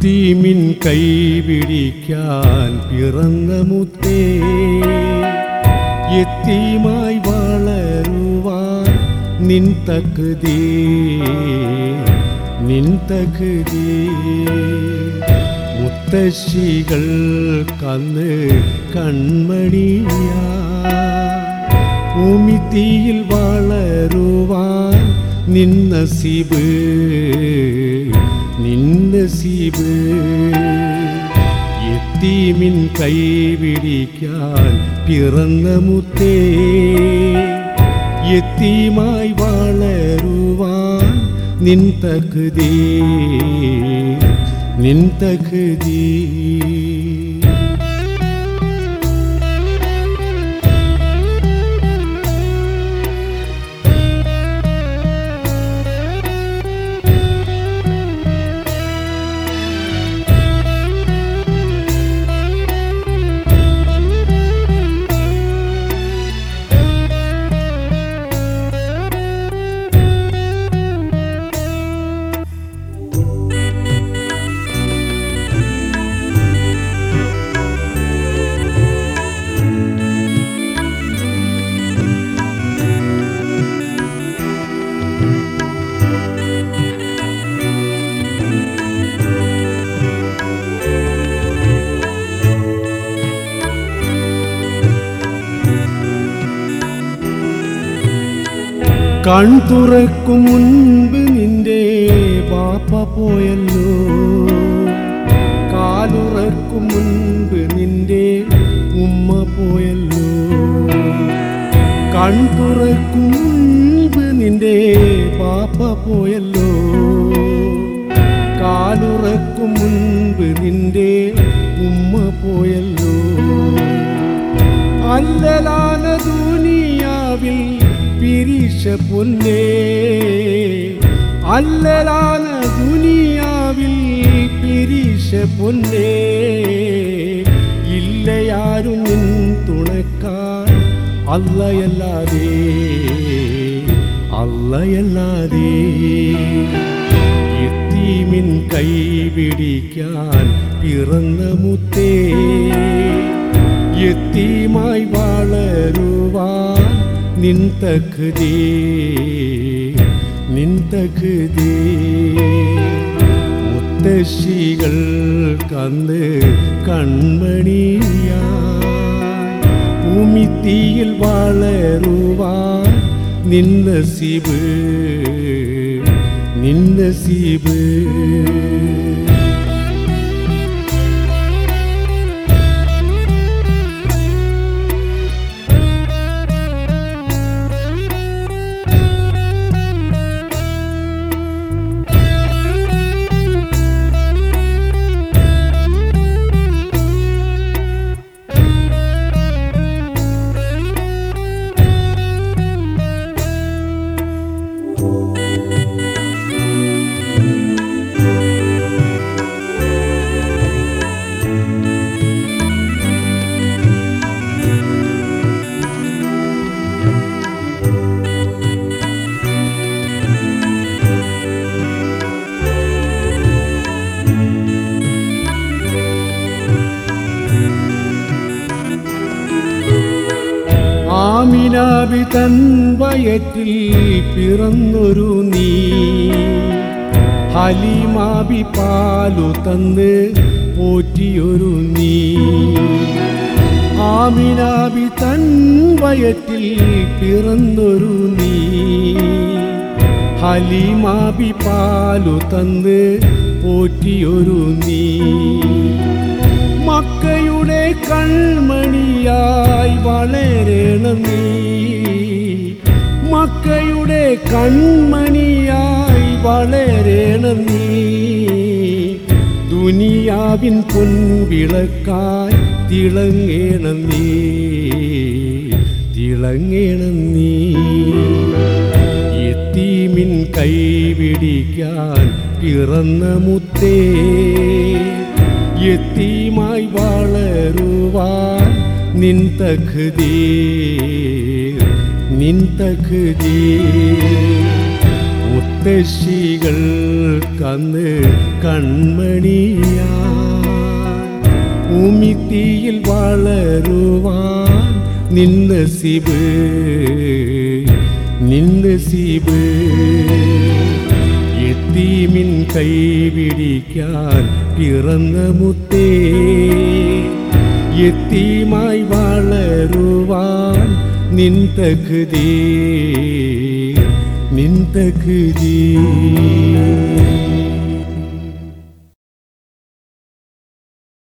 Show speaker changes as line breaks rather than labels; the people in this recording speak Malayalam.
എത്തീമിൻ കൈപിടിക്കാൻ പിറന്ന മുത്തേ എത്തീമായി വളരുവാൻ നിൻ തകുതീ നിൻ തകുതീ മുത്തശ്ശികൾ കന്ന് കൺമണിയാ ഭൂമിത്തീയിൽ വളരുവാൻ നിന്ന സിബ് നിന്ന സിബ് എത്തീമിൻ കൈപിടിക്കാൻ പിറന്ന മുത്തേ എത്തീമായി വളരുവാൻ നിൻ തകുതീ നിൻ തകുതീ കൺ തുറക്കും മുൻപ് നിന്റെ പാപ്പ പോയല്ലോ കാലുറക്കും മുൻപ് നിന്റെ ഉമ്മ പോയല്ലോ കൺ തുറക്കും മുൻപ് നിന്റെ പാപ്പ പോയല്ലോ കാലുറക്കും മുൻപ് നിന്റെ ഉമ്മ പോയല്ലോ അല്ലലാന ദുനിയാവിൽ പിരിശ പൊന്നേ അല്ലലാന ദുനിയാവിൽ പിരിശ പൊന്നേ ഇല്ലയാരും നിൻ തുണക്കാൻ അല്ലയല്ലാതെ അല്ലയല്ലാതെ എത്തീമിൻ കൈപിടിക്കാൻ പിറന്ന മുത്തേ എത്തീമായി വളരുവാൻ നിൻ തകുതീ നിൻ തകുതീ മുത്തശ്ശികൾ കന്ന് കൺമണിയാ ഭൂമിത്തീയിൽ വളരുവാൻ നിന്ന സിബ് നിന്ന സിബ് ആമിനാബി തൻ വയറ്റിൽ പിറന്നൊരു നീ ഹലിമാബി പാലു തന്ന് പോറ്റിയൊരു നീ ആമിനാബി തൻ വയറ്റിൽ പിറന്നൊരു നീ ഹലിമാബി പാലു തന്ന് പോറ്റിയൊരു നീ മക്കയുടെ കൺമണിയായി വളരണം നീ മക്കയുടെ കൺമണിയായി വളരണം നീ ദുനിയാവിൻ പൊൻവിളക്കായി തിളങ്ങേണം നീ തിളങ്ങേണം നീ എത്തീമിൻ കൈപിടിക്കാൻ പിറന്ന മുത്തേ എത്തീമായി വളരുവാൻ നിൻ തകുതീ നിൻ തകുതീ മുത്തശ്ശികൾക്കന്ന് കൺമണിയാ ഉമിത്തിയിൽ വളരുവാൻ നിന്ന് സിബ് നിന്ന് സിബ് എത്തീമിൻ കൈപിടിക്കാൻ പിറന്ന മുത്തേ എത്തീമായി വളരുവാൻ നിൻ തകുതീ നിൻ തകുതീ